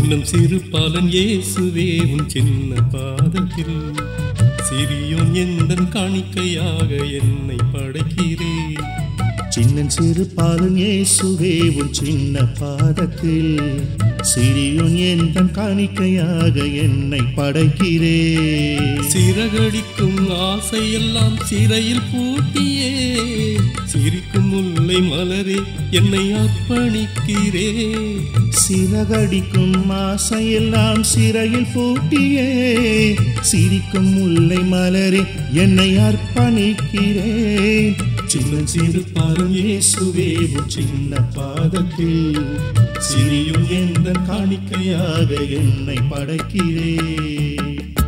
சின்னம் சிறு பாலன் இயேசுவே உன் சின்ன பாதத்தில் சிறியோன் எந்தன் காணிக்கையாக என்னை படைக்கிறேன் சின்னன் சிறு பாலன் இயேசுவே உன் சின்ன பாதத்தில் சிறியோன் எந்த காணிக்கையாக என்னை படைக்கிறே சிறகடிக்கும் ஆசையெல்லாம் சிறையில் பூட்டியே சிரிக்கும் முல்லை மலரே என்னை அர்ப்பணிக்கிறே சிறகடிக்கும் ஆசையெல்லாம் சிறையில் பூட்டியே சிரிக்கும் முல்லை மலரே என்னை அர்ப்பணிக்கிறேன் சின்ன சிறு பாலம் இயேசுவே உன் சின்ன பாதத்தில் சிறியும் எந்த காணிக்கையாக என்னை படைக்கிறேன்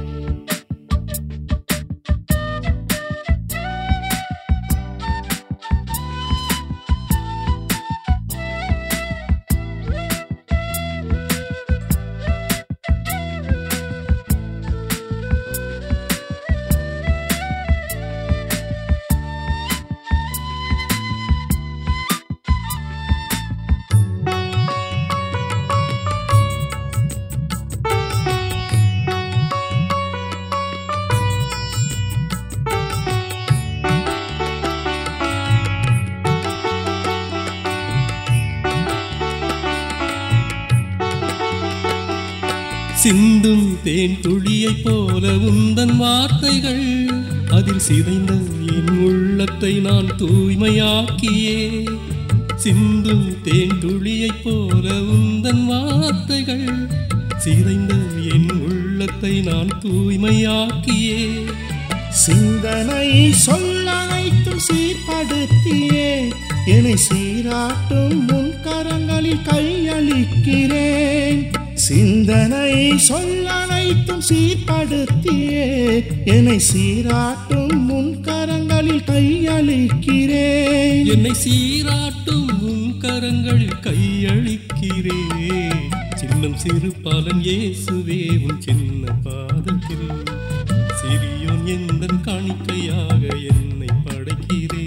சிந்தும் தேன் துளியைப் போல உந்தன் வார்த்தைகள் அதில் சிதைந்த என் உள்ளத்தை நான் தூய்மையாக்கியே சிந்தும் தேன் துளியைப் போல உந்தன் வார்த்தைகள் சிதைந்த என் உள்ளத்தை நான் தூய்மையாக்கியே சிந்தனை சொல்லனைத்தும் சீர்படுத்தியே என்னை சீராட்டும் முன் கரங்களில் கையளிக்கிறேன் சிந்தனை சொல்லனைத்தும் சீர்படுத்தியே என்னை சீராட்டும் முன் கரங்களில் கையளிக்கிறேன் என்னை சீராட்டும் உன் கரங்களில் கையளிக்கிறே சின்னம் சிறு பாலன் இயேசுவே உன் சின்ன பாதத்தில் சிறியோன் எந்தன் காணிக்கையாக என்னை படைக்கிறே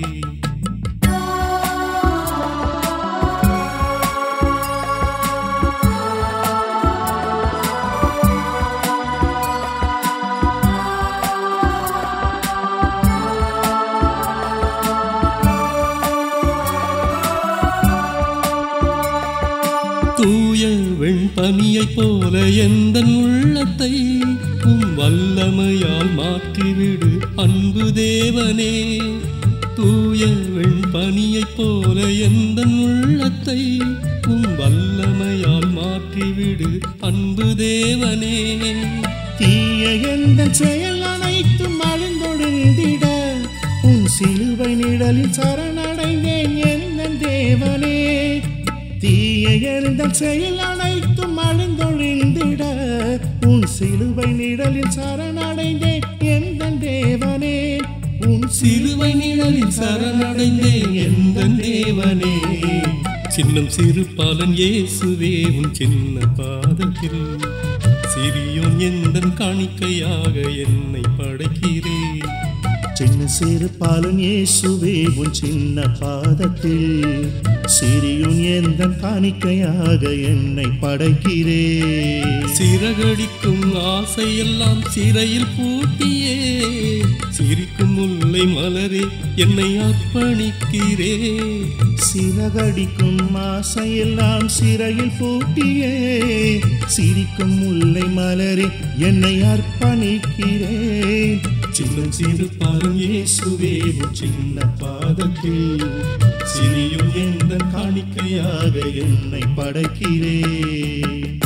தூய வெண்பனியைப் போல எந்தன் உள்ளத்தை உம் வல்லமையால் மாற்றிவிடு அன்பு தேவனே தூய வெண்பனியைப் போல எந்தன் உள்ளத்தை உம் வல்லமையால் மாற்றிவிடு அன்பு தேவனே தீய எந்த செயல் அனைத்தும் அழிந்தொழிந்திட உன் சிலுவை நிழலில் சரணடைந்தேன் என்ன தேவனே தீய எந்த செயல் அனைத்தும் அழிந்தொழிந்திட உன் சிலுவை நிழலில் சரணடைந்தேன் எந்த தேவனே உன் சிலுவை நிழலில் சரணடைந்தேன் எந்த தேவனே சின்னம் சிறு பாலன் இயேசுவே உன் சின்ன பாதத்தில் சிறியோன் எந்தன் காணிக்கையாக என்னை படைக்கிறேன் சின்ன சிறு பாலன் இயேசுவே உன் சின்ன பாதத்தில் சிறியும் எந்த காணிக்கையாக என்னை படைக்கிறே சிறகடிக்கும் ஆசையெல்லாம் சிறையில் பூட்டியே சிரிக்கும் முல்லை மலரே என்னை அர்ப்பணிக்கிறே சிறகடிக்கும் ஆசையெல்லாம் சிறையில் பூட்டியே சிரிக்கும் முல்லை மலரே என்னை அர்ப்பணிக்கிறேன் சின்ன சிறு பாலம் இயேசுவே உன் சின்ன பாதத்தில் சிறியும் எந்த காணிக்கையாக என்னை படைக்கிறேன்